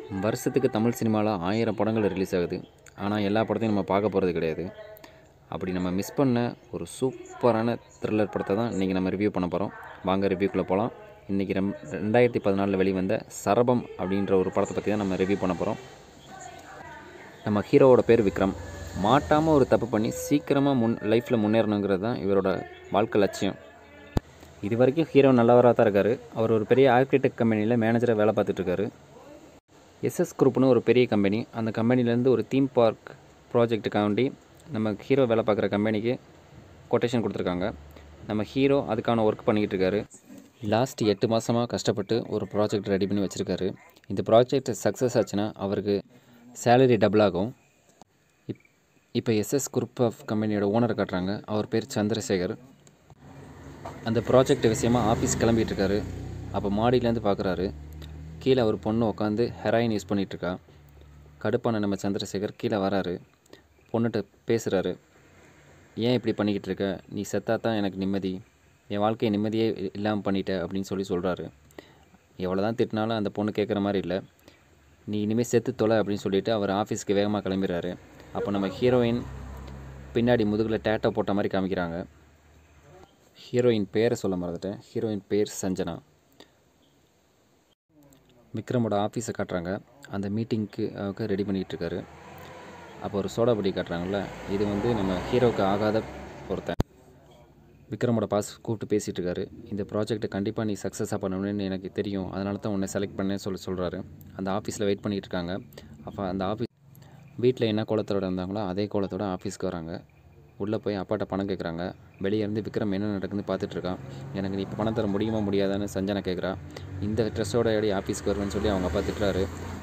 வருஷத்துக்கு தமிழ் சினிமாவில் ஆயிரம் படங்கள் ரிலீஸ் ஆகுது ஆனால் எல்லா படத்தையும் நம்ம பார்க்க போகிறது கிடையாது அப்படி நம்ம மிஸ் பண்ண ஒரு சூப்பரான த்ரில்லர் படத்தை தான் இன்றைக்கி நம்ம ரிவ்யூ பண்ண போகிறோம் வாங்க ரிவ்யூக்குள்ளே போகலாம் இன்றைக்கி ரெம் ரெண்டாயிரத்தி பதினாலில் வெளிவந்த சரபம் அப்படின்ற ஒரு படத்தை பற்றி தான் நம்ம ரிவ்யூ பண்ண போகிறோம் நம்ம ஹீரோவோட பேர் விக்ரம் மாட்டாமல் ஒரு தப்பு பண்ணி சீக்கிரமாக முன் லைஃப்பில் முன்னேறணுங்கிறது தான் இவரோட வாழ்க்கை லட்சியம் இது வரைக்கும் ஹீரோ நல்லவராக தான் இருக்கார் அவர் ஒரு பெரிய ஆர்கிடெக்ட் கம்பெனியில் மேனேஜராக வேலை பார்த்துட்டு இருக்காரு எஸ்எஸ் குரூப்னு ஒரு பெரிய கம்பெனி அந்த கம்பெனிலேருந்து ஒரு தீம் பார்க் ப்ராஜெக்ட்டுக்காண்டி நம்ம ஹீரோ வேலை பார்க்குற கம்பெனிக்கு கொட்டேஷன் கொடுத்துருக்காங்க நம்ம ஹீரோ அதுக்கான ஒர்க் பண்ணிக்கிட்டு இருக்காரு லாஸ்ட் எட்டு மாதமாக கஷ்டப்பட்டு ஒரு ப்ராஜெக்ட் ரெடி பண்ணி வச்சுருக்காரு இந்த ப்ராஜெக்ட் சக்ஸஸ் ஆச்சுன்னா அவருக்கு சேலரி டபுள் ஆகும் இப் இப்போ எஸ்எஸ் குரூப் ஆஃப் கம்பெனியோட ஓனர் காட்டுறாங்க அவர் பேர் சந்திரசேகர் அந்த ப்ராஜெக்ட் விஷயமா ஆஃபீஸ் கிளம்பிட்டு இருக்காரு அப்போ மாடியிலேருந்து பார்க்குறாரு கீழே ஒரு பொண்ணு உட்காந்து ஹெராயின் யூஸ் பண்ணிகிட்ருக்கா கடுப்பான நம்ம சந்திரசேகர் கீழே வராரு பொண்ணுகிட்ட பேசுகிறாரு ஏன் இப்படி பண்ணிக்கிட்டு இருக்க நீ செத்தா தான் எனக்கு நிம்மதி என் வாழ்க்கையை நிம்மதியே இல்லாமல் பண்ணிட்ட அப்படின்னு சொல்லி சொல்கிறாரு எவ்வளோ தான் திட்டினாலும் அந்த பொண்ணு கேட்குற மாதிரி இல்லை நீ இனிமேல் செத்து தொலை அப்படின்னு சொல்லிட்டு அவர் ஆஃபீஸ்க்கு வேகமாக கிளம்பிடுறாரு அப்போ நம்ம ஹீரோயின் பின்னாடி முதுகில் டேட்டோ போட்ட மாதிரி காமிக்கிறாங்க ஹீரோயின் பேரை சொல்ல மறந்துட்டேன் ஹீரோயின் பேர் சஞ்சனா விக்ரமோட ஆஃபீஸை காட்டுறாங்க அந்த மீட்டிங்க்கு ரெடி பண்ணிகிட்டு இருக்காரு அப்போ ஒரு சோடா பொடி காட்டுறாங்கல்ல இது வந்து நம்ம ஹீரோவுக்கு ஆகாத ஒருத்தன் விக்ரமோட பாஸ் கூப்பிட்டு பேசிகிட்டு இருக்காரு இந்த ப்ராஜெக்ட்டை கண்டிப்பாக நீ சக்ஸஸாக பண்ணணும்னு எனக்கு தெரியும் அதனால தான் உன்னை செலக்ட் பண்ணேன்னு சொல்லி சொல்கிறாரு அந்த ஆஃபீஸில் வெயிட் பண்ணிகிட்டு இருக்காங்க அப்போ அந்த ஆஃபீஸ் வீட்டில் என்ன கோலத்தோட இருந்தாங்களோ அதே கோலத்தோட ஆஃபீஸ்க்கு வராங்க உள்ளே போய் அப்பாட்ட பணம் கேட்குறாங்க வெளியே இருந்து விக்ரம் என்ன நடக்குதுன்னு பார்த்துட்டு இருக்கான் எனக்கு நீ இப்போ பணம் தர முடியுமா முடியாதான்னு சஞ்சனா கேட்குறா இந்த ட்ரெஸ்ஸோட எடி ஆஃபீஸ்க்கு வருவேன்னு சொல்லி அவங்க அப்பா திட்டுறாரு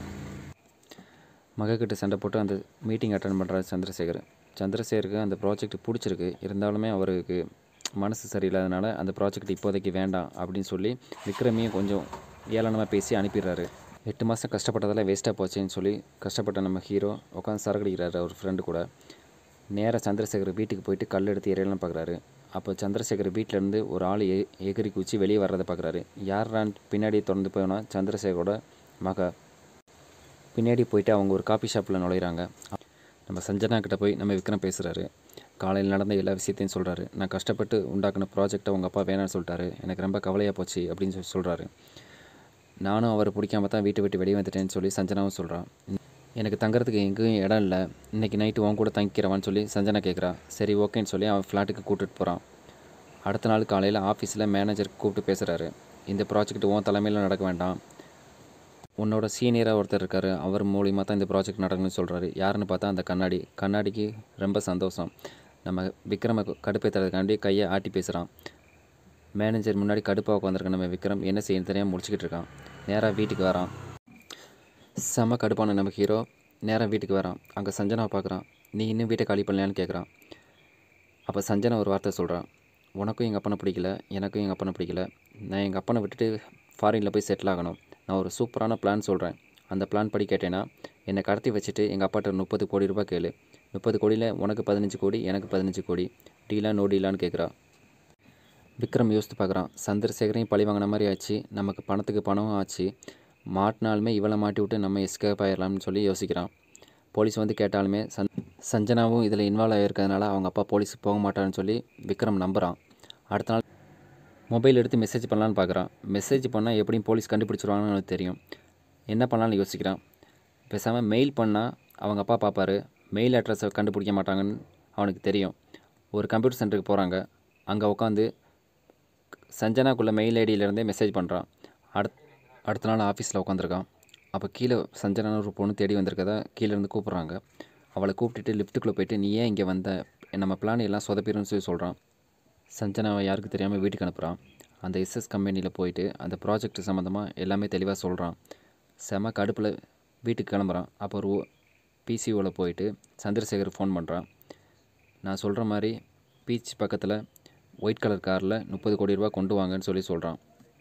மகக்கிட்ட சண்டை போட்டு அந்த மீட்டிங் அட்டன் பண்ணுறாரு சந்திரசேகர் சந்திரசேகருக்கு அந்த ப்ராஜெக்ட் பிடிச்சிருக்கு இருந்தாலுமே அவருக்கு மனசு சரியில்லாதனால அந்த ப்ராஜெக்ட் இப்போதைக்கு வேண்டாம் அப்படின்னு சொல்லி விக்ரமையும் கொஞ்சம் ஏளனமாக பேசி அனுப்பிடுறாரு எட்டு மாதம் கஷ்டப்பட்டதெல்லாம் வேஸ்ட்டாக போச்சேன்னு சொல்லி கஷ்டப்பட்ட நம்ம ஹீரோ உட்காந்து சரக்கடிக்கிறாரு அவர் ஃப்ரெண்டு கூட நேராக சந்திரசேகர் வீட்டுக்கு போயிட்டு கல் எடுத்து எறியலாம் பார்க்குறாரு அப்போ சந்திரசேகர் வீட்டிலேருந்து ஒரு ஆள் எ எகிரி குச்சி வெளியே வர்றதை பார்க்குறாரு யாரான் பின்னாடி தொடர்ந்து போனால் சந்திரசேகரோட மக பின்னாடி போயிட்டு அவங்க ஒரு காஃபி ஷாப்பில் நுழையிறாங்க நம்ம சஞ்சனா கிட்ட போய் நம்ம விக்ரம் பேசுகிறாரு காலையில் நடந்த எல்லா விஷயத்தையும் சொல்கிறாரு நான் கஷ்டப்பட்டு உண்டாக்குன ப்ராஜெக்டை உங்கள் அப்பா வேணாம்னு சொல்லிட்டாரு எனக்கு ரொம்ப கவலையாக போச்சு அப்படின்னு சொல்லி சொல்கிறாரு நானும் அவரை பிடிக்காம தான் வீட்டை விட்டு வெளியே வந்துட்டேன்னு சொல்லி சஞ்சனாவும் சொல்கிறான் எனக்கு தங்குறதுக்கு எங்கேயும் இடம் இல்லை இன்றைக்கி நைட்டு உன் கூட தங்கிக்கிறவான்னு சொல்லி சஞ்சனா கேட்குறா சரி ஓகேன்னு சொல்லி அவன் ஃப்ளாட்டுக்கு கூப்பிட்டுட்டு போகிறான் அடுத்த நாள் காலையில் ஆஃபீஸில் மேனேஜர் கூப்பிட்டு பேசுகிறாரு இந்த ப்ராஜெக்ட் உன் தலைமையில் நடக்க வேண்டாம் உன்னோட சீனியராக ஒருத்தர் இருக்கார் அவர் மூலியமாக தான் இந்த ப்ராஜெக்ட் நடக்கணும்னு சொல்கிறாரு யாருன்னு பார்த்தா அந்த கண்ணாடி கண்ணாடிக்கு ரொம்ப சந்தோஷம் நம்ம விக்ரம கடுப்பேற்றுறதுக்காண்டி கையை ஆட்டி பேசுகிறான் மேனேஜர் முன்னாடி கடுப்பாக உட்காந்துருக்க நம்ம விக்ரம் என்ன செய்யணும் தெரியாமல் முடிச்சுக்கிட்டு இருக்கான் நேராக வீட்டுக்கு வரான் செம கடுப்பான நம்ம ஹீரோ நேராக வீட்டுக்கு வரான் அங்கே சஞ்சனாவை பார்க்குறான் நீ இன்னும் வீட்டை காலி பண்ணலையான்னு கேட்குறான் அப்போ சஞ்சனா ஒரு வார்த்தை சொல்கிறான் உனக்கும் எங்கள் அப்பனை பிடிக்கல எனக்கும் எங்கள் அப்பனை பிடிக்கல நான் எங்கள் அப்பனை விட்டுட்டு ஃபாரினில் போய் செட்டில் ஆகணும் நான் ஒரு சூப்பரான பிளான் சொல்கிறேன் அந்த பிளான் படி கேட்டேன்னா என்னை கடத்தி வச்சுட்டு எங்கள் அப்பாட்ட முப்பது கோடி ரூபாய் கேளு முப்பது கோடியில் உனக்கு பதினஞ்சு கோடி எனக்கு பதினஞ்சு கோடி டீலா நோ டீலான்னு கேட்குறா விக்ரம் யோசித்து பார்க்குறான் சந்திரசேகரையும் பழி வாங்கின மாதிரி ஆச்சு நமக்கு பணத்துக்கு பணமும் ஆச்சு மாட்டினாலுமே இவளை மாட்டி விட்டு நம்ம எஸ்கேப் ஆயிடலாம்னு சொல்லி யோசிக்கிறான் போலீஸ் வந்து கேட்டாலுமே சந் சஞ்சனாவும் இதில் இன்வால்வ் ஆகிருக்கிறதுனால அவங்க அப்பா போலீஸுக்கு போக மாட்டான்னு சொல்லி விக்ரம் நம்புகிறான் அடுத்த நாள் மொபைல் எடுத்து மெசேஜ் பண்ணலான்னு பார்க்குறான் மெசேஜ் பண்ணால் எப்படியும் போலீஸ் கண்டுபிடிச்சிருவாங்கன்னு அவனுக்கு தெரியும் என்ன பண்ணலான்னு யோசிக்கிறான் பேசாமல் மெயில் பண்ணால் அவங்க அப்பா பார்ப்பாரு மெயில் அட்ரஸை கண்டுபிடிக்க மாட்டாங்கன்னு அவனுக்கு தெரியும் ஒரு கம்ப்யூட்டர் சென்டருக்கு போகிறாங்க அங்கே உட்காந்து சஞ்சனாக்குள்ளே மெயில் ஐடியிலேருந்தே மெசேஜ் பண்ணுறான் அடுத் அடுத்த நாள் ஆஃபீஸில் உட்காந்துருக்கான் அப்போ கீழே சஞ்சனான ஒரு பொண்ணு தேடி வந்திருக்கதா கீழேருந்து கூப்பிட்றாங்க அவளை கூப்பிட்டுட்டு லிஃப்ட்டுக்குள்ளே போயிட்டு நீ ஏன் இங்கே வந்த நம்ம பிளான் எல்லாம் சொதப்பிடும்னு சொல்லி சொல்கிறான் சஞ்சனாவை யாருக்கு தெரியாமல் வீட்டுக்கு அனுப்புகிறான் அந்த எஸ்எஸ் கம்பெனியில் போயிட்டு அந்த ப்ராஜெக்ட் சம்மந்தமாக எல்லாமே தெளிவாக சொல்கிறான் செம கடுப்பில் வீட்டுக்கு கிளம்புறான் அப்போ ஒரு பிசிஓவில் போயிட்டு சந்திரசேகர் ஃபோன் பண்ணுறான் நான் சொல்கிற மாதிரி பீச் பக்கத்தில் ஒயிட் கலர் காரில் முப்பது கோடி ரூபா கொண்டு வாங்கன்னு சொல்லி சொல்கிறான்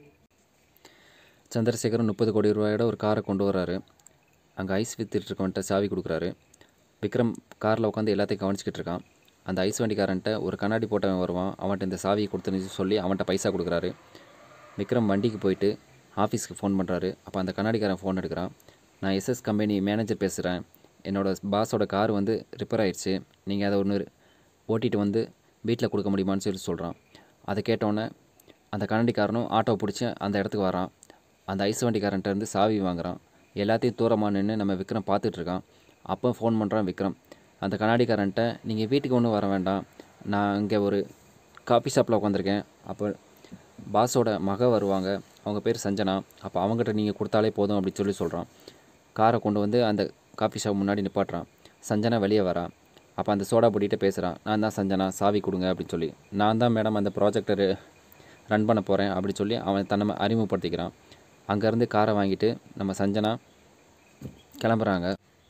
சந்திரசேகரன் முப்பது கோடி ரூபாயோட ஒரு காரை கொண்டு வராரு அங்கே ஐஸ் வித்துட்டு இருக்கவன்ட்ட சாவி கொடுக்குறாரு விக்ரம் காரில் உட்காந்து எல்லாத்தையும் கவனிச்சிக்கிட்டு இருக்கான் அந்த ஐஸ் வண்டிக்காரன்ட்ட ஒரு கண்ணாடி போட்டவன் வருவான் அவன்கிட்ட இந்த சாவியை கொடுத்துன்னு சொல்லி அவன்கிட்ட பைசா கொடுக்குறாரு விக்ரம் வண்டிக்கு போயிட்டு ஆஃபீஸ்க்கு ஃபோன் பண்ணுறாரு அப்போ அந்த கண்ணாடிக்காரன் ஃபோன் எடுக்கிறான் நான் எஸ்எஸ் கம்பெனி மேனேஜர் பேசுகிறேன் என்னோடய பாஸோட கார் வந்து ரிப்பேர் ஆயிடுச்சு நீங்கள் அதை ஒன்று ஓட்டிகிட்டு வந்து வீட்டில் கொடுக்க முடியுமான்னு சொல்லி சொல்கிறான் அதை கேட்டோன்னே அந்த கன்னடிக்காரனும் ஆட்டோ பிடிச்சி அந்த இடத்துக்கு வரான் அந்த ஐஸ் வண்டிக்காரன்ட்ட இருந்து சாவி வாங்குறான் எல்லாத்தையும் தூரமாக நின்று நம்ம விக்ரம் பார்த்துட்டு இருக்கான் அப்போ ஃபோன் பண்ணுறான் விக்ரம் அந்த கண்ணாடிக்காரன்ட்ட நீங்கள் வீட்டுக்கு ஒன்றும் வர வேண்டாம் நான் இங்கே ஒரு காஃபி ஷாப்பில் உட்காந்துருக்கேன் அப்போ பாஸோட மக வருவாங்க அவங்க பேர் சஞ்சனா அப்போ அவங்ககிட்ட நீங்கள் கொடுத்தாலே போதும் அப்படின்னு சொல்லி சொல்கிறான் காரை கொண்டு வந்து அந்த காஃபி ஷாப் முன்னாடி நிப்பாட்டுறான் சஞ்சனா வெளியே வரா அப்போ அந்த சோடா பொடிகிட்ட பேசுகிறான் நான் தான் சஞ்சனா சாவி கொடுங்க அப்படின்னு சொல்லி நான் தான் மேடம் அந்த ப்ராஜெக்டர் ரன் பண்ண போகிறேன் அப்படின்னு சொல்லி அவன் தன்னை அறிமுகப்படுத்திக்கிறான் அங்கேருந்து காரை வாங்கிட்டு நம்ம சஞ்சனா கிளம்புறாங்க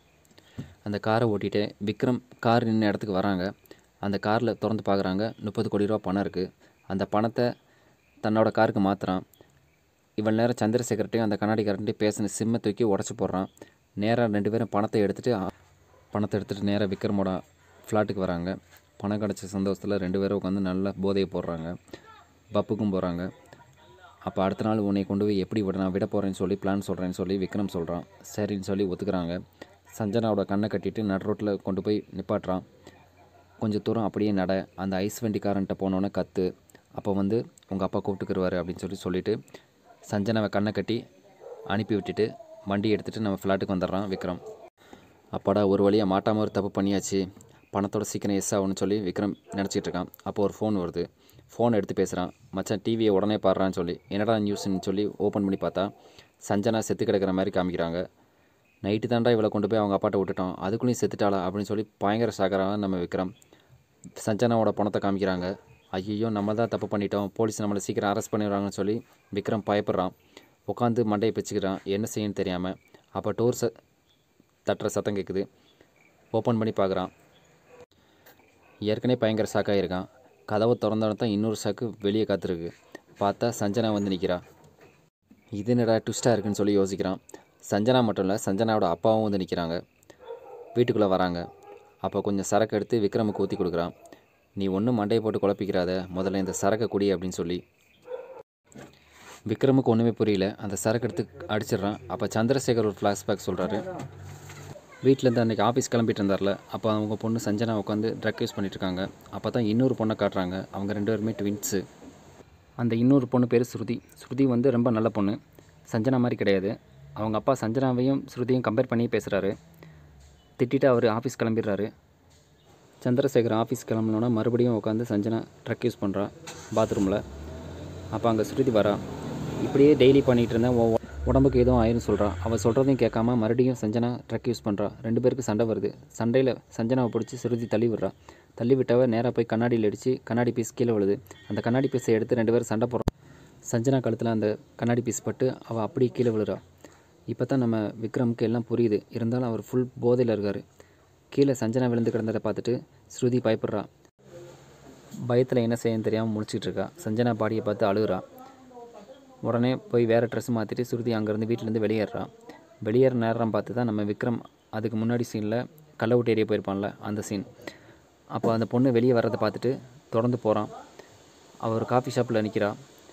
அந்த காரை ஓட்டிகிட்டு விக்ரம் கார் நின்ன இடத்துக்கு வராங்க அந்த காரில் திறந்து பார்க்குறாங்க முப்பது கோடி ரூபா பணம் இருக்குது அந்த பணத்தை தன்னோட காருக்கு மாற்றுறான் இவன் நேரம் சந்திரசேகர்ட்டையும் அந்த கண்ணாடிக்காரன்ட்டையும் பேசின சிம்மை தூக்கி உடச்சி போடுறான் நேராக ரெண்டு பேரும் பணத்தை எடுத்துகிட்டு பணத்தை எடுத்துகிட்டு நேராக விக்ரமோட ஃப்ளாட்டுக்கு வராங்க பணம் கிடச்ச சந்தோஷத்தில் ரெண்டு பேரும் உட்காந்து நல்லா போதையை போடுறாங்க பப்புக்கும் போகிறாங்க அப்போ அடுத்த நாள் உன்னை கொண்டு போய் எப்படி விட நான் விட போகிறேன்னு சொல்லி பிளான் சொல்கிறேன்னு சொல்லி விக்ரம் சொல்கிறான் சரின்னு சொல்லி ஒத்துக்கிறாங்க சஞ்சனாவோட கண்ணை கட்டிட்டு நடு ரோட்டில் கொண்டு போய் நிப்பாட்டுறான் கொஞ்சம் தூரம் அப்படியே நட அந்த ஐஸ் வண்டிக்காரன்ட்ட போனோன்னே கத்து அப்போ வந்து உங்கள் அப்பா கூப்பிட்டுக்குருவாரு அப்படின்னு சொல்லி சொல்லிவிட்டு சஞ்சனாவை கண்ணை கட்டி அனுப்பி விட்டுட்டு வண்டி எடுத்துகிட்டு நம்ம ஃப்ளாட்டுக்கு வந்துடுறான் விக்ரம் அப்பாடா ஒரு வழியாக மாட்டாமல் ஒரு தப்பு பண்ணியாச்சு பணத்தோட சீக்கிரம் எஸ் ஆகும்னு சொல்லி விக்ரம் நினச்சிட்டு இருக்கான் அப்போ ஒரு ஃபோன் வருது ஃபோன் எடுத்து பேசுகிறான் மச்சான் டிவியை உடனே பாடுறான்னு சொல்லி என்னடா நியூஸ்னு சொல்லி ஓப்பன் பண்ணி பார்த்தா சஞ்சனா செத்து கிடக்கிற மாதிரி காமிக்கிறாங்க நைட்டு தாண்டா இவளை கொண்டு போய் அவங்க அப்பாட்ட விட்டுட்டோம் அதுக்குள்ளேயும் செத்துட்டாளா அப்படின்னு சொல்லி பயங்கர சாகராக நம்ம விக்ரம் சஞ்சனாவோட பணத்தை காமிக்கிறாங்க ஐயோ நம்ம தான் தப்பு பண்ணிட்டோம் போலீஸ் நம்மளை சீக்கிரம் அரெஸ்ட் பண்ணிடுவாங்கன்னு சொல்லி விக்ரம் பயப்படுறான் உட்காந்து மண்டையை பிச்சுக்கிறான் என்ன செய்யணும்னு தெரியாமல் அப்போ டோர் ச தட்டுற சத்தம் கேட்குது ஓப்பன் பண்ணி பார்க்குறான் ஏற்கனவே பயங்கர ஷாக்காக இருக்கான் கதவை திறந்தோடனே தான் இன்னொரு ஷாக்கு வெளியே காத்திருக்கு பார்த்தா சஞ்சனா வந்து நிற்கிறா இது என்னடா ட்விஸ்ட்டாக இருக்குன்னு சொல்லி யோசிக்கிறான் சஞ்சனா மட்டும் இல்லை சஞ்சனாவோட அப்பாவும் வந்து நிற்கிறாங்க வீட்டுக்குள்ளே வராங்க அப்போ கொஞ்சம் சரக்கு எடுத்து விக்ரமுக்கு ஊற்றி கொடுக்குறான் நீ ஒன்றும் மண்டையை போட்டு குழப்பிக்கிறாத முதல்ல இந்த சரக்கை குடி அப்படின்னு சொல்லி விக்ரமுக்கு ஒன்றுமே புரியல அந்த சரக்கு எடுத்து அடிச்சிடுறான் அப்போ சந்திரசேகர் ஒரு ஃப்ளாஷ்பேக் சொல்கிறாரு வீட்டிலேருந்து அன்றைக்கி ஆஃபீஸ் கிளம்பிட்டு இருந்தார்ல அப்போ அவங்க பொண்ணு சஞ்சனா உட்காந்து ட்ரக் யூஸ் பண்ணிட்டு இருக்காங்க அப்போ தான் இன்னொரு பொண்ணை காட்டுறாங்க அவங்க ரெண்டு பேருமே ட்வின்ஸு அந்த இன்னொரு பொண்ணு பேர் ஸ்ருதி ஸ்ருதி வந்து ரொம்ப நல்ல பொண்ணு சஞ்சனா மாதிரி கிடையாது அவங்க அப்பா சஞ்சனாவையும் ஸ்ருதியும் கம்பேர் பண்ணி பேசுகிறாரு திட்டிட்டு அவர் ஆஃபீஸ் கிளம்பிடுறாரு சந்திரசேகர் ஆஃபீஸ் கிளம்பினோன்னா மறுபடியும் உட்காந்து சஞ்சனா ட்ரக் யூஸ் பண்ணுறா பாத்ரூமில் அப்போ அங்கே ஸ்ருதி வரா இப்படியே டெய்லி பண்ணிகிட்டு இருந்தேன் உன் உடம்புக்கு எதுவும் ஆயிரும் சொல்கிறா அவள் சொல்கிறதையும் கேட்காம மறுபடியும் சஞ்சனா ட்ரக் யூஸ் பண்ணுறா ரெண்டு பேருக்கு சண்டை வருது சண்டையில் சஞ்சனாவை பிடிச்சி ஸ்ருதி தள்ளி விடுறா தள்ளி விட்டவ நேராக போய் கண்ணாடியில் அடித்து கண்ணாடி பீஸ் கீழே விழுது அந்த கண்ணாடி பீஸை எடுத்து ரெண்டு பேரும் சண்டை போடுறோம் சஞ்சனா கழுத்தில் அந்த கண்ணாடி பீஸ் பட்டு அவள் அப்படியே கீழே விழுறா இப்போ தான் நம்ம விக்ரமுக்கு எல்லாம் புரியுது இருந்தாலும் அவர் ஃபுல் போதையில் இருக்கார் கீழே சஞ்சனா விழுந்து கிடந்ததை பார்த்துட்டு ஸ்ருதி பயப்படுறா பயத்தில் என்ன செய்யன்னு தெரியாமல் முழிச்சிட்டு இருக்கா சஞ்சனா பாடியை பார்த்து அழுகுறா உடனே போய் வேறு ட்ரெஸ் மாற்றிட்டு ஸ்ருதி அங்கேருந்து வீட்டிலேருந்து வெளியேறா வெளியேற நேரம் பார்த்து தான் நம்ம விக்ரம் அதுக்கு முன்னாடி சீனில் கள்ள விட்டு ஏரியா போயிருப்பான்ல அந்த சீன் அப்போ அந்த பொண்ணு வெளியே வர்றதை பார்த்துட்டு தொடர்ந்து போகிறான் அவர் ஒரு காஃபி ஷாப்பில் நிற்கிறா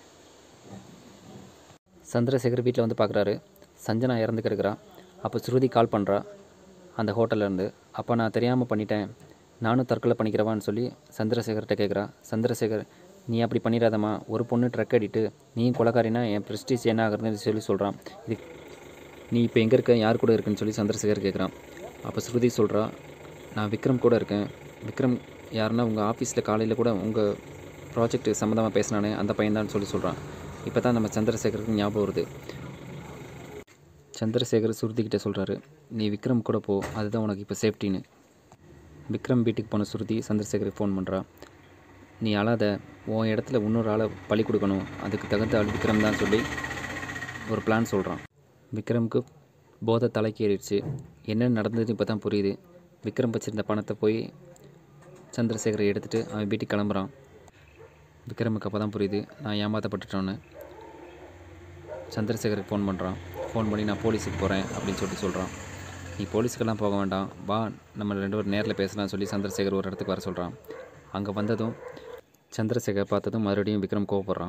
சந்திரசேகர் வீட்டில் வந்து பார்க்குறாரு சஞ்சனா இறந்து கிடக்குறா அப்போ ஸ்ருதி கால் பண்ணுறா அந்த ஹோட்டல்ல இருந்து அப்போ நான் தெரியாமல் பண்ணிட்டேன் நானும் தற்கொலை பண்ணிக்கிறவான்னு சொல்லி சந்திரசேகர்கிட்ட கேட்குறா சந்திரசேகர் நீ அப்படி பண்ணிடாதம்மா ஒரு பொண்ணு ட்ரக் அடிட்டு நீயும் கொலக்காரினா என் ப்ரெஸ்டீஜ் என்ன ஆகுறதுன்னு சொல்லி சொல்கிறான் இது நீ இப்போ எங்கே இருக்க யார் கூட இருக்குன்னு சொல்லி சந்திரசேகர் கேட்குறான் அப்போ ஸ்ருதி சொல்கிறா நான் விக்ரம் கூட இருக்கேன் விக்ரம் யாருன்னா உங்கள் ஆஃபீஸில் காலையில் கூட உங்கள் ப்ராஜெக்ட் சம்மந்தமாக பேசினானே அந்த பையன்தான் சொல்லி சொல்கிறான் இப்போ தான் நம்ம சந்திரசேகருக்கு ஞாபகம் வருது சந்திரசேகர் சுருதிக்கிட்ட சொல்கிறாரு நீ விக்ரம் கூட போ அதுதான் உனக்கு இப்போ சேஃப்டின்னு விக்ரம் வீட்டுக்கு போன சுருதி சந்திரசேகருக்கு ஃபோன் பண்ணுறா நீ அழாத உன் இடத்துல இன்னொரு ஆளை பழி கொடுக்கணும் அதுக்கு தகுந்த ஆள் விக்ரம் தான் சொல்லி ஒரு பிளான் சொல்கிறான் விக்ரமுக்கு போதை தலைக்கு ஏறிடுச்சு என்ன நடந்ததுன்னு இப்போ தான் புரியுது விக்ரம் வச்சிருந்த பணத்தை போய் சந்திரசேகரை எடுத்துகிட்டு அவன் வீட்டுக்கு கிளம்புறான் விக்ரமுக்கு அப்போ தான் புரியுது நான் ஏமாற்றப்பட்டுட்டோன்னு சந்திரசேகருக்கு ஃபோன் பண்ணுறான் ஃபோன் பண்ணி நான் போலீஸுக்கு போகிறேன் அப்படின்னு சொல்லிட்டு சொல்கிறான் நீ போலீஸுக்கெல்லாம் போக வேண்டாம் வா நம்ம ரெண்டு பேரும் நேரில் பேசலாம்னு சொல்லி சந்திரசேகர் ஒரு இடத்துக்கு வர சொல்கிறான் அங்கே வந்ததும் சந்திரசேகர் பார்த்ததும் மறுபடியும் விக்ரம் கோவப்படுறான்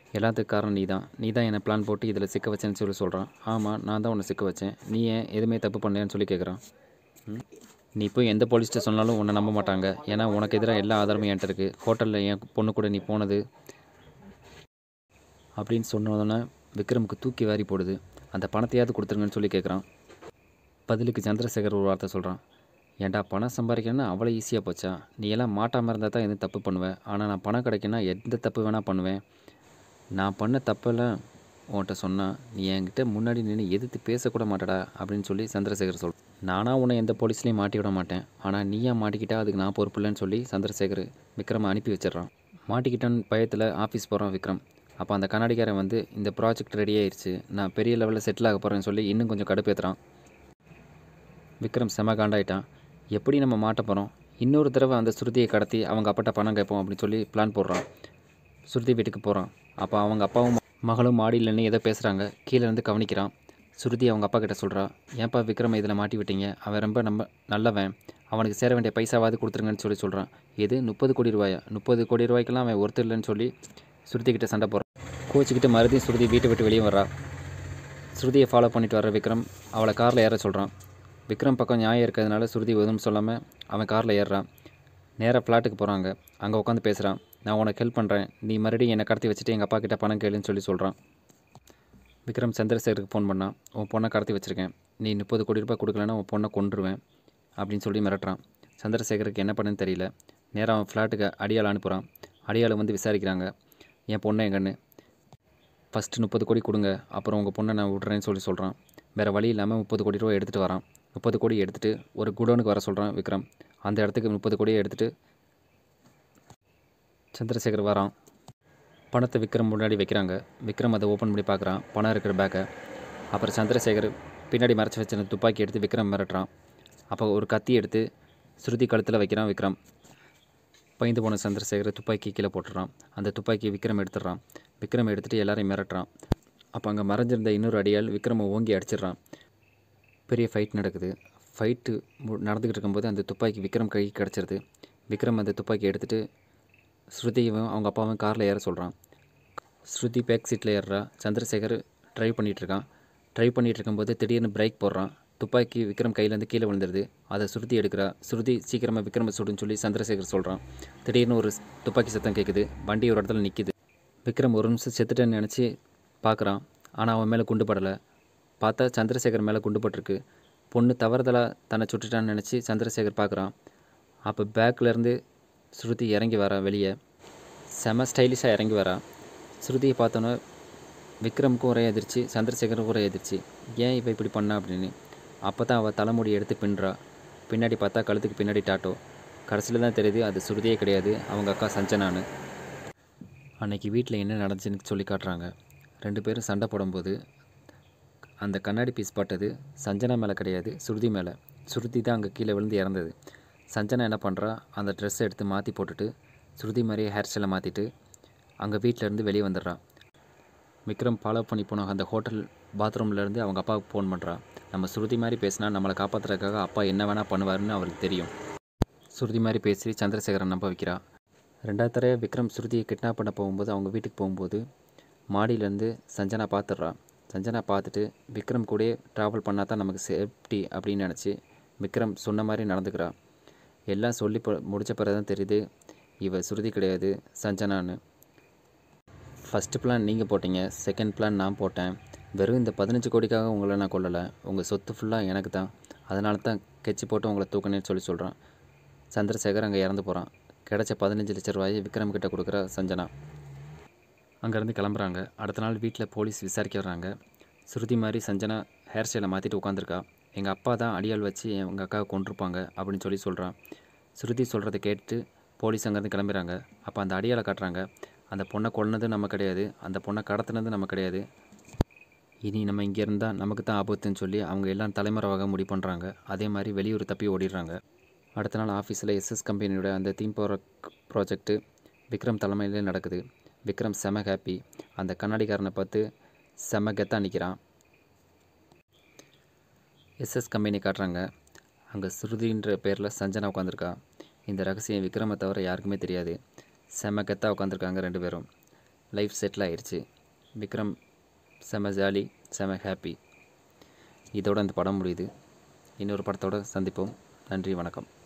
எல்லாத்துக்கும் காரணம் நீ தான் நீ தான் என்னை பிளான் போட்டு இதில் சிக்க வச்சேன்னு சொல்லி சொல்கிறான் ஆமாம் நான் தான் உன்னை சிக்க வச்சேன் நீ ஏன் எதுவுமே தப்பு பண்ணலைன்னு சொல்லி கேட்குறான் ம். நீ போய் எந்த போலீஸ்கிட்ட சொன்னாலும் உன்னை நம்ப மாட்டாங்க ஏன்னா உனக்கு எதிராக எல்லா ஆதாரமும் என்கிட்ட இருக்குது ஹோட்டலில் என் பொண்ணு கூட நீ போனது அப்படின்னு சொன்னோடனே விக்ரமுக்கு தூக்கி வாரி போடுது அந்த பணத்தையாவது கொடுத்துருங்கன்னு சொல்லி கேட்குறான் பதிலுக்கு சந்திரசேகர் ஒரு வார்த்தை சொல்கிறான் ஏன்டா பணம் சம்பாதிக்கணும்னா அவ்வளோ ஈஸியாக போச்சா நீ எல்லாம் மாட்டாமல் இருந்தால் தான் எதுவும் தப்பு பண்ணுவேன் ஆனால் நான் பணம் கிடைக்குன்னா எந்த தப்பு வேணால் பண்ணுவேன் நான் பண்ண தப்பெல்லாம் உன்கிட்ட சொன்னால் நீ என்கிட்ட முன்னாடி நின்று எதிர்த்து பேசக்கூட மாட்டடா அப்படின்னு சொல்லி சந்திரசேகர் சொல் நானாக உன்னை எந்த போலீஸ்லையும் மாட்டி விட மாட்டேன் ஆனால் நீயா மாட்டிக்கிட்டா அதுக்கு நான் பொறுப்பு இல்லைன்னு சொல்லி சந்திரசேகர் விக்ரமை அனுப்பி வச்சிடுறான் மாட்டிக்கிட்டான்னு பயத்தில் ஆஃபீஸ் போகிறான் விக்ரம் அப்போ அந்த கண்ணாடிக்காரன் வந்து இந்த ப்ராஜெக்ட் ரெடி ஆயிடுச்சு நான் பெரிய லெவலில் செட்டில் ஆக போகிறேன்னு சொல்லி இன்னும் கொஞ்சம் கடுப்பேற்றுறான் விக்ரம் செம காண்டாயிட்டான் எப்படி நம்ம மாட்ட போகிறோம் இன்னொரு தடவை அந்த ஸ்ருதியை கடத்தி அவங்க அப்பாட்ட பணம் கேட்போம் அப்படின்னு சொல்லி பிளான் போடுறான் ஸ்ருதி வீட்டுக்கு போகிறான் அப்போ அவங்க அப்பாவும் மகளும் மாடியில் நின்று ஏதோ பேசுகிறாங்க கீழே இருந்து கவனிக்கிறான் ஸ்ருதி அவங்க அப்பா கிட்ட சொல்கிறா ஏன்ப்பா விக்ரம் இதில் மாட்டி விட்டீங்க அவன் ரொம்ப நம்ம நல்லவன் அவனுக்கு சேர வேண்டிய பைசாவாவது கொடுத்துருங்கன்னு சொல்லி சொல்கிறான் இது முப்பது கோடி ரூபாயா முப்பது கோடி ரூபாய்க்கெல்லாம் அவன் ஒருத்தர் இல்லைன்னு சொல்லி ஸ்ருதி கிட்ட சண்டை போகிறான் கோச்சிக்கிட்டு மறுபடியும் ஸ்ருதி வீட்டை விட்டு வெளியே வர்றா ஸ்ருதியை ஃபாலோ பண்ணிட்டு வர விக்ரம் அவளை காரில் ஏற சொல்கிறான் விக்ரம் பக்கம் நியாயம் இருக்கிறதுனால ஸ்ருதி எதுவும் சொல்லாமல் அவன் காரில் ஏறுறான் நேராக ஃப்ளாட்டுக்கு போகிறாங்க அங்கே உட்காந்து பேசுகிறான் நான் உனக்கு ஹெல்ப் பண்ணுறேன் நீ மறுபடியும் என்னை கடத்தி வச்சுட்டு எங்கள் அப்பா கிட்ட பணம் கேளுன்னு சொல்லி சொல்கிறான் விக்ரம் சந்திரசேகருக்கு ஃபோன் பண்ணான் உன் பொண்ணை கடத்தி வச்சுருக்கேன் நீ முப்பது கோடி ரூபாய் கொடுக்கலன்னா உன் பொண்ணை கொன்றுவேன் அப்படின்னு சொல்லி மிரட்டுறான் சந்திரசேகருக்கு என்ன பண்ணுன்னு தெரியல நேராக அவன் ஃப்ளாட்டுக்கு அடியாள் அனுப்புகிறான் அடியாள் வந்து விசாரிக்கிறாங்க என் பொண்ணை எங்கன்னு ஃபஸ்ட்டு முப்பது கோடி கொடுங்க அப்புறம் உங்கள் பொண்ணை நான் விட்றேன்னு சொல்லி சொல்கிறான் வேறு வழி இல்லாமல் முப்பது கோடி ரூபா எடுத்துகிட்டு வரான் முப்பது கோடி எடுத்துகிட்டு ஒரு குடோனுக்கு வர சொல்கிறான் விக்ரம் அந்த இடத்துக்கு முப்பது கோடியை எடுத்துகிட்டு சந்திரசேகர் வரான் பணத்தை விக்ரம் முன்னாடி வைக்கிறாங்க விக்ரம் அதை ஓப்பன் பண்ணி பார்க்குறான் பணம் இருக்கிற பேக்கை அப்புறம் சந்திரசேகர் பின்னாடி மறைச்சி வச்சிருந்த துப்பாக்கி எடுத்து விக்ரம் மிரட்டுறான் அப்போ ஒரு கத்தி எடுத்து ஸ்ருதி கழுத்தில் வைக்கிறான் விக்ரம் பயந்து போன சந்திரசேகர் துப்பாக்கி கீழே போட்டுடுறான் அந்த துப்பாக்கி விக்ரம் எடுத்துடுறான் விக்ரம் எடுத்துகிட்டு எல்லாரையும் மிரட்டுறான் அப்போ அங்கே மறைஞ்சிருந்த இன்னொரு அடியால் விக்ரமை ஓங்கி அடிச்சிடுறான் பெரிய ஃபைட் நடக்குது ஃபைட்டு நடந்துக்கிட்டு இருக்கும்போது அந்த துப்பாக்கி விக்ரம் கை கிடச்சிருது விக்ரம் அந்த துப்பாக்கி எடுத்துகிட்டு ஸ்ருதியும் அவங்க அப்பாவும் காரில் ஏற சொல்கிறான் ஸ்ருதி பேக் சீட்டில் ஏறுறா சந்திரசேகர் ட்ரைவ் பண்ணிகிட்ருக்கான் ட்ரைவ் பண்ணிகிட்டு இருக்கும்போது திடீர்னு பிரேக் போடுறான் துப்பாக்கி விக்ரம் கையிலேருந்து கீழே விழுந்துருது அதை ஸ்ருதி எடுக்கிறா ஸ்ருதி சீக்கிரமாக விக்ரம சுடுன்னு சொல்லி சந்திரசேகர் சொல்கிறான் திடீர்னு ஒரு துப்பாக்கி சத்தம் கேட்குது வண்டி ஒரு இடத்துல நிற்கிது விக்ரம் ஒரு நிமிஷம் செத்துட்டேன்னு நினச்சி பார்க்குறான் ஆனால் அவன் மேலே குண்டு படலை பார்த்தா சந்திரசேகர் மேலே குண்டு பட்டிருக்கு பொண்ணு தவறுதலாக தன்னை சுட்டுட்டான்னு நினச்சி சந்திரசேகர் பார்க்குறான் அப்போ பேக்லேருந்து ஸ்ருதி இறங்கி வரா வெளியே செம ஸ்டைலிஷாக இறங்கி வரா ஸ்ருதியை பார்த்தோன்னே விக்ரமுக்கும் ஒரே எதிர்ச்சி சந்திரசேகருக்கும் ஒரே எதிர்ச்சி ஏன் இவ இப்படி பண்ணா அப்படின்னு அப்போ தான் அவள் தலைமுடி எடுத்து பின்றா பின்னாடி பார்த்தா கழுத்துக்கு பின்னாடி டாட்டோ கடைசியில் தான் தெரியுது அது ஸ்ருதியே கிடையாது அவங்க அக்கா சஞ்சனான்னு அன்னைக்கு வீட்டில் என்ன நடந்துச்சுன்னு சொல்லி காட்டுறாங்க ரெண்டு பேரும் சண்டை போடும்போது அந்த கண்ணாடி பீஸ் பட்டது சஞ்சனா மேலே கிடையாது ஸ்ருதி மேலே ஸ்ருதி தான் அங்கே கீழே விழுந்து இறந்தது சஞ்சனா என்ன பண்ணுறா அந்த ட்ரெஸ்ஸை எடுத்து மாற்றி போட்டுட்டு ஸ்ருதி மாதிரியே ஹேர் ஸ்டைலை மாற்றிட்டு அங்கே வீட்டிலேருந்து வெளியே வந்துடுறா விக்ரம் ஃபாலோ பண்ணி போன அந்த ஹோட்டல் பாத்ரூம்லேருந்து அவங்க அப்பாவுக்கு ஃபோன் பண்ணுறா நம்ம ஸ்ருதி மாதிரி பேசினா நம்மளை காப்பாற்றுறதுக்காக அப்பா என்ன வேணால் பண்ணுவாருன்னு அவருக்கு தெரியும் ஸ்ருதி மாதிரி பேசி சந்திரசேகரன் நம்ப வைக்கிறா ரெண்டாவது தடவை விக்ரம் ஸ்ருதியை கிட்னாப் பண்ண போகும்போது அவங்க வீட்டுக்கு போகும்போது மாடியிலேருந்து சஞ்சனா பார்த்துட்றா சஞ்சனா பார்த்துட்டு விக்ரம் கூடயே ட்ராவல் பண்ணால் தான் நமக்கு சேஃப்டி அப்படின்னு நினச்சி விக்ரம் சொன்ன மாதிரி நடந்துக்கிறா எல்லாம் சொல்லி ப- முடிச்ச பிறகு தான் தெரியுது இவ ஸ்ருதி கிடையாது சஞ்சனான்னு ஃபஸ்ட்டு பிளான் நீங்கள் போட்டீங்க செகண்ட் பிளான் நான் போட்டேன் வெறும் இந்த பதினஞ்சு கோடிக்காக உங்களை நான் கொல்லலை உங்கள் சொத்து ஃபுல்லாக எனக்கு தான் அதனால தான் கெச்சி போட்டு உங்களை தூக்கினேன்னு சொல்லி சொல்கிறான் சந்திரசேகர் அங்கே இறந்து போகிறான் கிடைச்ச பதினஞ்சு லட்ச ரூபாயை விக்ரம் கிட்ட கொடுக்குற சஞ்சனா அங்கேருந்து கிளம்புறாங்க அடுத்த நாள் வீட்டில் போலீஸ் விசாரிக்க வர்றாங்க ஸ்ருதி மாதிரி சஞ்சனா ஹேர் ஸ்டைலை மாற்றிட்டு உட்காந்துருக்கா எங்கள் அப்பா தான் அடியாள் வச்சு எங்கள் அக்காவை கொண்டிருப்பாங்க அப்படின்னு சொல்லி சொல்கிறான் ஸ்ருதி சொல்கிறத கேட்டு போலீஸ் அங்கேருந்து கிளம்புறாங்க அப்போ அந்த அடியாளை காட்டுறாங்க அந்த பொண்ணை கொன்னது நம்ம கிடையாது அந்த பொண்ணை கடத்தினது நம்ம கிடையாது இனி நம்ம இங்கே இருந்தால் நமக்கு தான் ஆபத்துன்னு சொல்லி அவங்க எல்லாம் தலைமறைவாக முடிவு பண்ணுறாங்க அதே மாதிரி வெளியூர் தப்பி ஓடிடுறாங்க அடுத்த நாள் ஆஃபீஸில் எஸ்எஸ் கம்பெனியோட அந்த தீம் பவர் ப்ராஜெக்ட்டு விக்ரம் தலைமையிலே நடக்குது விக்ரம் செம ஹாப்பி அந்த கண்ணாடிக்காரனை பார்த்து செம கெத்தாக நிற்கிறான் எஸ்எஸ் கம்பெனி காட்டுறாங்க அங்கே ஸ்ருதின்ற பேரில் சஞ்சனா உட்காந்துருக்கா இந்த ரகசியம் விக்ரமை தவிர யாருக்குமே தெரியாது செம கெத்தாக உட்காந்துருக்காங்க ரெண்டு பேரும் லைஃப் செட்டில் ஆயிடுச்சு விக்ரம் செம ஜாலி செம ஹாப்பி இதோட அந்த படம் முடியுது இன்னொரு படத்தோட சந்திப்போம் நன்றி வணக்கம்